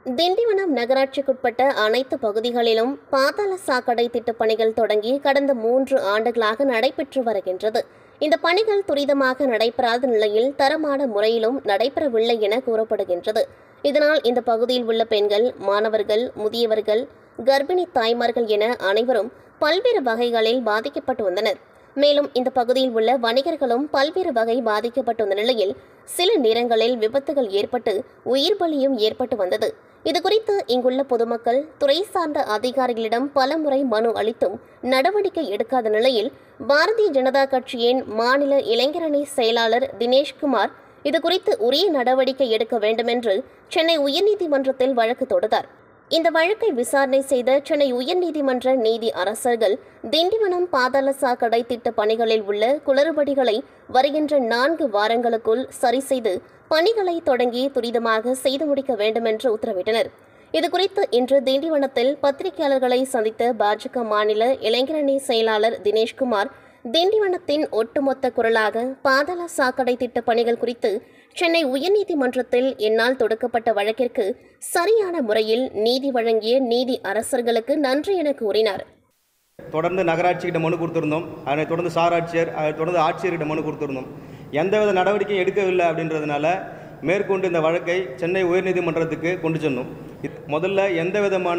திண்டிவனம் நகராட்சிக்குட்பட்ட அனைத்து பகுதிகளிலும் பாதாள சாக்கடை திட்டப் பணிகள் தொடங்கி கடந்த மூன்று ஆண்டுகளாக நடைபெற்று வருகின்றது இந்த பணிகள் துரிதமாக நடைபெறாத நிலையில் தரமான முறையிலும் நடைபெறவில்லை என கூறப்படுகின்றது இதனால் இந்த பகுதியில் உள்ள பெண்கள் மாணவர்கள் முதியவர்கள் கர்ப்பிணி தாய்மார்கள் என அனைவரும் பல்வேறு வகைகளில் பாதிக்கப்பட்டு வந்தனர் மேலும் இந்த பகுதியில் உள்ள வணிகர்களும் பல்வேறு வகை பாதிக்கப்பட்டுள்ள நிலையில் சில நேரங்களில் விபத்துகள் ஏற்பட்டு உயிர் பலியும் ஏற்பட்டு வந்தது இதுகுறித்து இங்குள்ள பொதுமக்கள் துறை சார்ந்த அதிகாரிகளிடம் பலமுறை மனு அளித்தும் நடவடிக்கை எடுக்காத நிலையில் பாரதிய ஜனதா கட்சியின் மாநில இளைஞரணி செயலாளர் தினேஷ்குமார் இதுகுறித்து உரிய நடவடிக்கை எடுக்க வேண்டுமென்று சென்னை உயர்நீதிமன்றத்தில் வழக்கு தொடுத்தார் இந்த வழக்கை விசாரணை செய்த சென்னை உயர்நீதிமன்ற நீதி அரசர்கள் திண்டிவனம் பாதாள சாக்கடை திட்ட பணிகளில் உள்ள குளறுபடிகளை வருகின்ற நான்கு வாரங்களுக்குள் சரி செய்து பணிகளை தொடங்கி துரிதமாக செய்து முடிக்க வேண்டுமென்று உத்தரவிட்டனர் இதுகுறித்து இன்று திண்டிவனத்தில் பத்திரிகையாளர்களை சந்தித்த பாஜக மாநில இளைஞரணி செயலாளர் தினேஷ்குமார் திண்டிவனத்தின் ஒட்டுமொத்த குரலாக பாதாள சாக்கடை திட்ட பணிகள் குறித்து சென்னை உயர்நீதிமன்றத்தில் என்னால் தொடுக்கப்பட்ட வழக்கிற்கு சரியான முறையில் நீதி வழங்கிய நீதி அரசர்களுக்கு நன்றி என கூறினார் தொடர்ந்து நகராட்சிக்கிட்ட மனு கொடுத்துருந்தோம் அதனைத் தொடர்ந்து சாராட்சியர் அதைத் தொடர்ந்து ஆட்சியர்கிட்ட மனு கொடுத்துருந்தோம் எந்தவித நடவடிக்கையும் எடுக்கவில்லை அப்படின்றதுனால மேற்கொண்டு இந்த வழக்கை சென்னை உயர்நீதிமன்றத்துக்கு கொண்டு சென்றோம் இத்- முதல்ல எந்த விதமான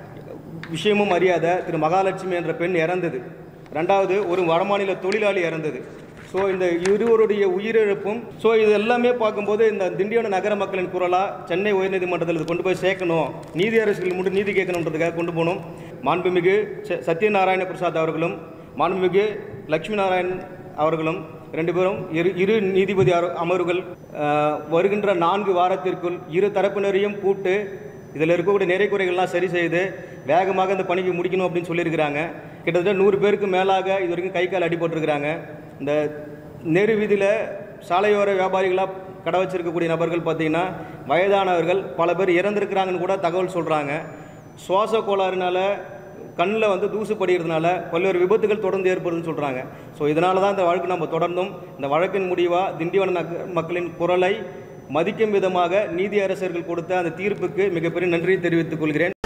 விஷயமும் அறியாத திரு மகாலட்சுமி என்ற பெண் இறந்தது ரெண்டாவது ஒரு வடமாநில தொழிலாளி இறந்தது ஸோ இந்த இருவருடைய உயிரிழப்பும் ஸோ இது எல்லாமே பார்க்கும்போது இந்த திண்டிவன நகர மக்களின் குரலாக சென்னை உயர்நீதிமன்றத்தில் இது கொண்டு போய் சேர்க்கணும் நீதி அரசுகள் மட்டும் நீதி கேட்கணுன்றதுக்காக கொண்டு போகணும் மாண்புமிகு ச- சத்யநாராயண பிரசாத் அவர்களும் மாண்புமிகு லட்சுமி நாராயண் அவர்களும் ரெண்டு பேரும் இரு இரு நீதிபதி அர- அமர்வுகள் அஹ், வருகின்ற நான்கு வாரத்திற்குள் இரு தரப்பினரையும் கூட்டு இதில் இருக்கக்கூடிய நிறை குறைகள்லாம் சரி செய்து வேகமாக இந்த பணிக்கு முடிக்கணும் அப்படின்னு சொல்லியிருக்கிறாங்க கிட்டத்தட்ட நூறு பேருக்கு மேலாக இது வரைக்கும் கை கால் அடிபட்டிருக்கிறாங்க இந்த நேரு வீதியில் சாலையோர வியாபாரிகளாக கடை வச்சிருக்கக்கூடிய நபர்கள் பார்த்தீங்கன்னா வயதானவர்கள் பல பேர் இறந்திருக்கிறாங்கன்னு கூட தகவல் சொல்கிறாங்க சுவாச கோளாறுனால கண்ணில் வந்து தூசு படிகிறதுனால பல்வேறு விபத்துகள் தொடர்ந்து ஏற்படுதுன்னு சொல்கிறாங்க ஸோ இதனால தான் இந்த வழக்கு நம்ம தொடர்ந்தும் இந்த வழக்கின் முடிவாக திண்டிவன நக- மக்களின் குரலை மதிக்கும் விதமாக நீதி அரசர்கள் கொடுத்த அந்த தீர்ப்புக்கு மிகப்பெரிய நன்றியை தெரிவித்துக் கொள்கிறேன்